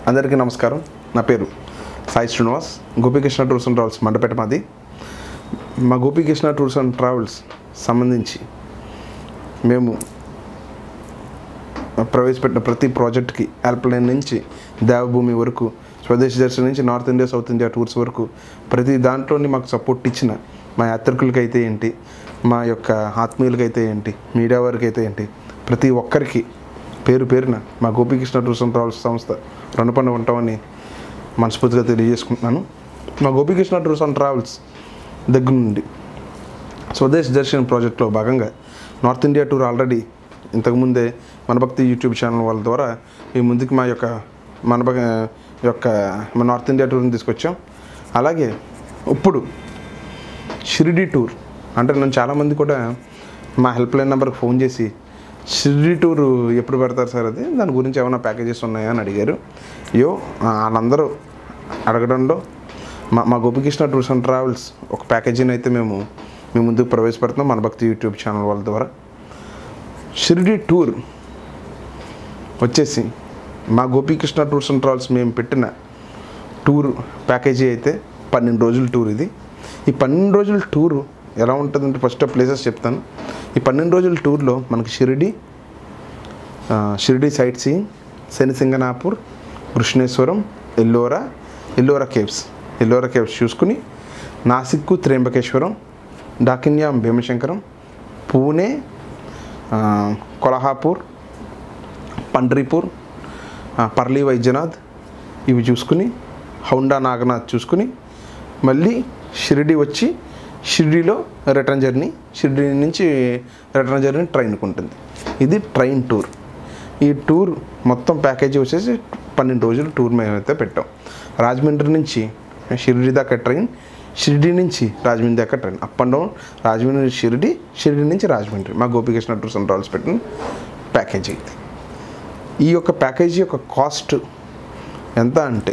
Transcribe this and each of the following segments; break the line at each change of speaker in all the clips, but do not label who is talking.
అందరికీ నమస్కారం నా పేరు Sai Srinivas Gopikrishna tours and travels Mandapeta మాది మా గోపీకృష్ణ టూర్స్ అండ్ ట్రావెల్స్ సంబంధించి మేము ప్రవేశపెట్టిన ప్రతి ప్రాజెక్ట్కి లైన్ నుంచి దేవభూమి వరకు స్వదేశ్ దర్శన్ నుంచి north India south India tours వరకు ప్రతి దాంట్లోని మాకు సపోర్ట్ ఇచ్చిన మా యాత్రికులకి అయితే ఏంటి మా యొక్క ఆత్మీయులకి అయితే ఏంటి మీడియా వారికి అయితే ఏంటి ప్రతి ఒక్కరికి పేరు పేరున మా గోపీకృష్ణ టూర్స్ అండ్ ట్రావెల్స్ సంస్థ రుణపడి ఉంటామని మనస్ఫూర్తిగా తెలియజేసుకుంటున్నాను మా గోపీకృష్ణ టూర్స్ అండ్ ట్రావెల్స్ దగ్గర నుండి స్వదేశ్ దర్శన్ ప్రాజెక్ట్లో భాగంగా నార్త్ ఇండియా టూర్ ఆల్రెడీ ఇంతకుముందే మనభక్తి యూట్యూబ్ ఛానల్ వాళ్ళ ద్వారా ఈ ముందుకు మా యొక్క మన యొక్క మన నార్త్ ఇండియా టూర్ని తీసుకొచ్చాం అలాగే ఇప్పుడు షిరిడి టూర్ అంటే నన్ను చాలామంది కూడా మా హెల్ప్ లైన్ నెంబర్కి ఫోన్ చేసి షిరిడి టూర్ ఎప్పుడు పెడతారు సార్ అది దాని గురించి ఏమైనా ప్యాకేజెస్ ఉన్నాయా అని అడిగారు యో వాళ్ళందరూ అడగడంలో మా మా గోపికృష్ణ టూర్స్ అండ్ ట్రావెల్స్ ఒక ప్యాకేజీని అయితే మేము మీ ముందుకు ప్రవేశపెడుతున్నాం మన భక్తి యూట్యూబ్ ఛానల్ వాళ్ళ ద్వారా షిరిడి టూర్ వచ్చేసి మా గోపీకృష్ణ టూర్స్ అండ్ ట్రావెల్స్ మేము పెట్టిన టూర్ ప్యాకేజీ అయితే పన్నెండు రోజుల టూర్ ఇది ఈ పన్నెండు రోజుల టూరు ఎలా ఉంటుందంటే ఫస్ట్ ప్లేసెస్ చెప్తాను ఈ పన్నెండు రోజుల టూర్లో మనకి షిరిడి ఆ, Shirdi sightseeing Shanishingnapur Krishneshwaram Ellora Ellora caves Ellora caves చూసుకుని నాసిక్కు త్రేంబకేశ్వరం డాకిన్యాం భీమశంకరం పూణే ఆ, కొల్హాపూర్ పండ్రీపూర్ ఆ, పర్లీ వైద్యనాథ్ ఇవి చూసుకుని హౌండా నాగనాథ్ చూసుకుని మళ్ళీ షిరిడి వచ్చి షిరిడిలో రిటర్న్ జర్నీ షిరిడి నుంచి రిటర్న్ జర్నీ ట్రైన్కి ఉంటుంది ఇది ట్రైన్ టూర్ ఈ టూర్ మొత్తం ప్యాకేజీ వచ్చేసి పన్నెండు రోజులు టూర్ మేమైతే పెట్టాం రాజమండ్రి నుంచి షిరిడి దాకా ట్రైన్ షిరిడి నుంచి రాజమండ్రి దాకా train up and down Rajahmundry నుంచి షిరిడి షిరిడి నుంచి రాజమండ్రి మా గోపికృష్ణ టూర్స్ అండ్ ట్రావెల్స్ పెట్టిన ప్యాకేజీ ఇది ఈ యొక్క ప్యాకేజీ యొక్క కాస్ట్ ఎంత అంటే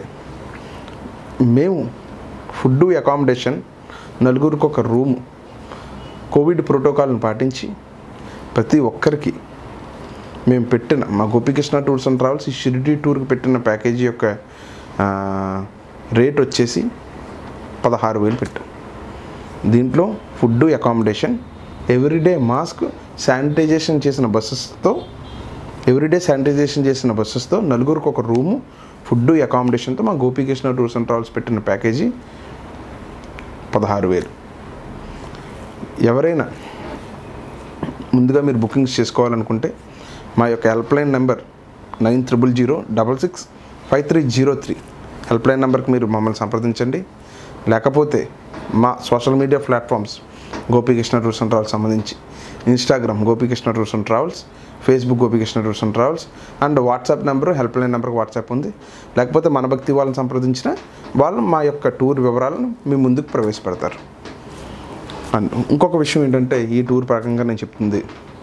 మేము ఫుడ్ అకామిడేషన్ నలుగురికి ఒక రూము కోవిడ్ ప్రోటోకాల్ని పాటించి ప్రతి ఒక్కరికి మేము పెట్టిన మా గోపికృష్ణ టూర్స్ అండ్ ట్రావెల్స్ ఈ షిరిడి టూర్కి పెట్టిన ప్యాకేజీ యొక్క ఆ, రేట్ వచ్చేసి పదహారు వేలు పెట్టాం దీంట్లో food accommodation everyday mask sanitization చేసిన బస్సెస్తో ఎవ్రీడే శానిటైజేషన్ చేసిన బస్సెస్తో నలుగురికి ఒక రూము ఫుడ్ అకామిడేషన్తో మా గోపీకృష్ణ టూర్స్ అండ్ ట్రావెల్స్ పెట్టిన ప్యాకేజీ పదహారు వేలు ఎవరైనా ముందుగా మీరు బుకింగ్స్ చేసుకోవాలనుకుంటే మా యొక్క helpline number nine triple zero double six five three zero three helpline నెంబర్కి మీరు మమ్మల్ని సంప్రదించండి లేకపోతే మా social media platforms Gopikrishna tours and travels సంబంధించి Instagram Gopikrishna tours and travels Facebook Gopikrishna tours and travels and WhatsApp number helpline నెంబర్కి వాట్సాప్ ఉంది లేకపోతే మన భక్తి వాళ్ళని సంప్రదించిన వాళ్ళు మా యొక్క టూర్ వివరాలను మీ ముందుకు ప్రవేశపెడతారు అండ్ ఇంకొక విషయం ఏంటంటే ఈ టూర్ ప్రకంగా నేను చెప్తుంది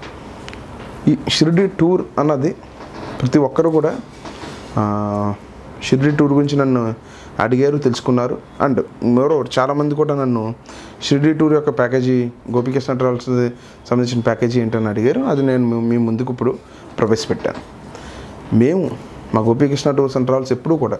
ఈ షిరిడి టూర్ అన్నది ప్రతి ఒక్కరు కూడా ఆ, షిరిడి టూర్ గురించి నన్ను అడిగారు తెలుసుకున్నారు అండ్ మరో చాలామంది కూడా నన్ను షిరిడి టూర్ యొక్క ప్యాకేజీ గోపికృష్ణ ట్రావెల్స్ సంబంధించిన ప్యాకేజీ ఏంటని అడిగారు అది నేను మీ- మీ ముందుకు ఇప్పుడు ప్రవేశపెట్టాను మేము మా గోపికృష్ణ టూర్స్ అండ్ ట్రావెల్స్ ఎప్పుడూ కూడా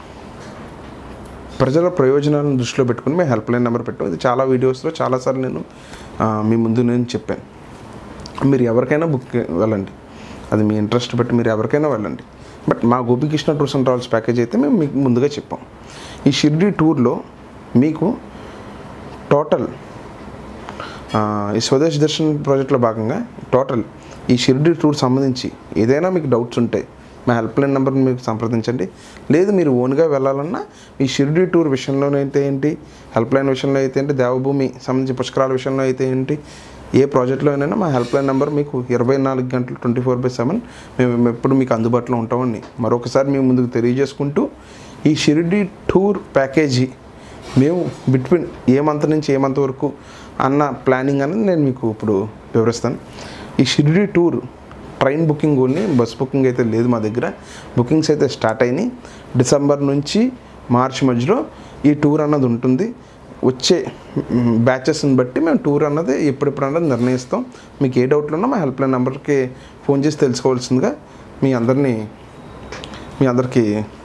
ప్రజల ప్రయోజనాలను దృష్టిలో పెట్టుకుని మేము హెల్ప్ లైన్ నెంబర్ పెట్టాం ఇది చాలా వీడియోస్లో చాలాసార్లు నేను ఆ, మీ ముందు నేను చెప్పాను మీరు ఎవరికైనా బుక్ వెళ్ళండి అది మీ ఇంట్రెస్ట్ బట్టి మీరు ఎవరికైనా వెళ్ళండి బట్ మా Gopikrishna tours and travels package అయితే మేము మీకు ముందుగా చెప్పాం ఈ షిర్డీ టూర్లో మీకు టోటల్ ఆ, ఈ స్వదేశ్ దర్శన్ ప్రాజెక్ట్లో భాగంగా టోటల్ ఈ షిరిడి టూర్ సంబంధించి ఏదైనా మీకు డౌట్స్ ఉంటాయి మా హెల్ప్ లైన్ నెంబర్ని మీకు సంప్రదించండి లేదు మీరు ఓన్గా వెళ్ళాలన్నా ఈ షిరిడి టూర్ విషయంలోనైతే ఏంటి హెల్ప్ లైన్ విషయంలో అయితే ఏంటి దేవభూమి సంబంధించి పుష్కరాల విషయంలో అయితే ఏంటి ఏ ప్రాజెక్ట్లో అయినా మా హెల్ప్ లైన్ నెంబర్ మీకు ఇరవై నాలుగు గంటలు ట్వంటీ ఫోర్ బై సెవెన్ మేము ఎప్పుడు మీకు అందుబాటులో ఉంటామని మరొకసారి మీ ముందుకు తెలియజేసుకుంటూ ఈ షిరిడి టూర్ ప్యాకేజీ మేము బిట్వీన్ ఏ మంత్ నుంచి ఏ మంత్ వరకు అన్న ప్లానింగ్ అనేది నేను మీకు ఇప్పుడు వివరిస్తాను ఈ Shirdi tour train booking only bus booking అయితే లేదు మా దగ్గర బుకింగ్స్ అయితే స్టార్ట్ అయినాయి డిసెంబర్ నుంచి మార్చ్ మధ్యలో ఈ టూర్ అన్నది ఉంటుంది వచ్చే బ్యాచెస్ని బట్టి మేము టూర్ అన్నది ఎప్పుడెప్పుడు అన్నది నిర్ణయిస్తాం మీకు ఏ డౌట్లు ఉన్నా మా హెల్ప్ లైన్ నెంబర్కి ఫోన్ చేసి తెలుసుకోవాల్సిందిగా మీ అందరినీ మీ అందరికీ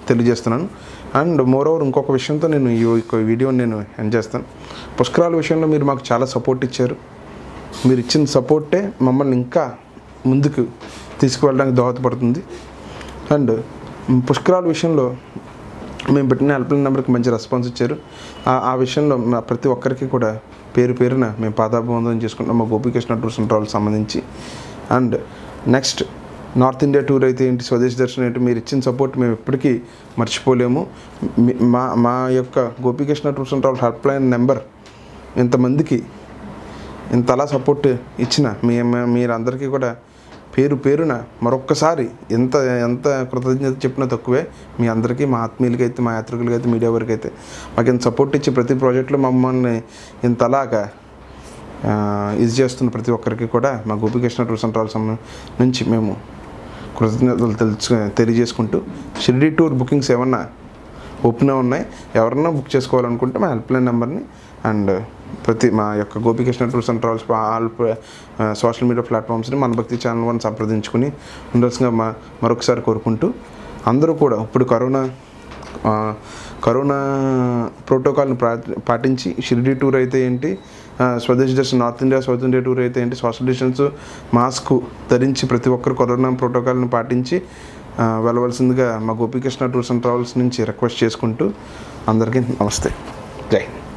తెలియజేస్తున్నాను అండ్ మోర్ ఓవర్ ఇంకొక విషయంతో నేను ఈ యొక్క వీడియోని నేను ఎండ్ చేస్తాను పుష్కరాల విషయంలో మీరు మాకు చాలా సపోర్ట్ ఇచ్చారు మీరు ఇచ్చిన సపోర్టే మమ్మల్ని ఇంకా ముందుకు తీసుకువెళ్ళడానికి దోహదపడుతుంది అండ్ పుష్కరాల విషయంలో మేము పెట్టిన హెల్ప్లైన్ నెంబర్కి మంచి రెస్పాన్స్ ఇచ్చారు ఆ- ఆ విషయంలో మా ప్రతి ఒక్కరికి కూడా పేరు పేరున మేము పాదాభివందనం చేసుకుంటాం మా గోపికృష్ణ టూర్స్ అండ్ ట్రావెల్స్ సంబంధించి and next north India tour అయితే ఏంటి స్వదేశ్ దర్శనం ఏంటి మీరు ఇచ్చిన సపోర్ట్ మేము ఎప్పటికీ మర్చిపోలేము మీ- మా మా యొక్క Gopikrishna tours and travels helpline number ఇంతమందికి ఇంతలా సపోర్ట్ ఇచ్చిన మీ మీరందరికీ కూడా పేరు పేరున మరొక్కసారి ఎంత ఎంత కృతజ్ఞత చెప్పినా తక్కువే మీ అందరికీ మా ఆత్మీయులకి అయితే మా యాత్రికులకి అయితే మీడియా వరకు అయితే మాకు ఇంత సపోర్ట్ ఇచ్చి ప్రతి ప్రాజెక్టులో మమ్మల్ని ఇంతలాగా ఆ, ఇది చేస్తున్న ప్రతి ఒక్కరికి కూడా మా గోపికృష్ణ టూర్స్ అండ్ ట్రావెల్స్ సంబ- నుంచి మేము కృతజ్ఞతలు తెలుసు తెలియజేసుకుంటూ షిరిడి టూర్ బుకింగ్స్ ఏమన్నా ఓపెన్ ఉన్నాయి ఎవరన్నా బుక్ చేసుకోవాలనుకుంటే మా హెల్ప్లైన్ నెంబర్ని అండ్ ప్రతి మా యొక్క Gopikrishna tours and travels all social media ప్లాట్ఫామ్స్ని మన భక్తి ఛానల్ వన్ సంప్రదించుకుని ఉండాల్సిందిగా మా మరొకసారి కోరుకుంటూ అందరూ కూడా ఇప్పుడు కరోనా ఆ, కరోనా ప్రోటోకాల్ని ప్రా పాటించి షిరిడి టూర్ అయితే ఏంటి ఆ, Swadesh Darshan north India south India tour అయితే ఏంటి సోషల్ డిస్టెన్స్ మాస్క్ ధరించి ప్రతి ఒక్కరు కరోనా ప్రోటోకాల్ని పాటించి ఆ, వెళ్ళవలసిందిగా మా గోపికృష్ణ టూర్స్ అండ్ ట్రావెల్స్ నుంచి రిక్వెస్ట్ చేసుకుంటూ అందరికీ నమస్తే జై హింద్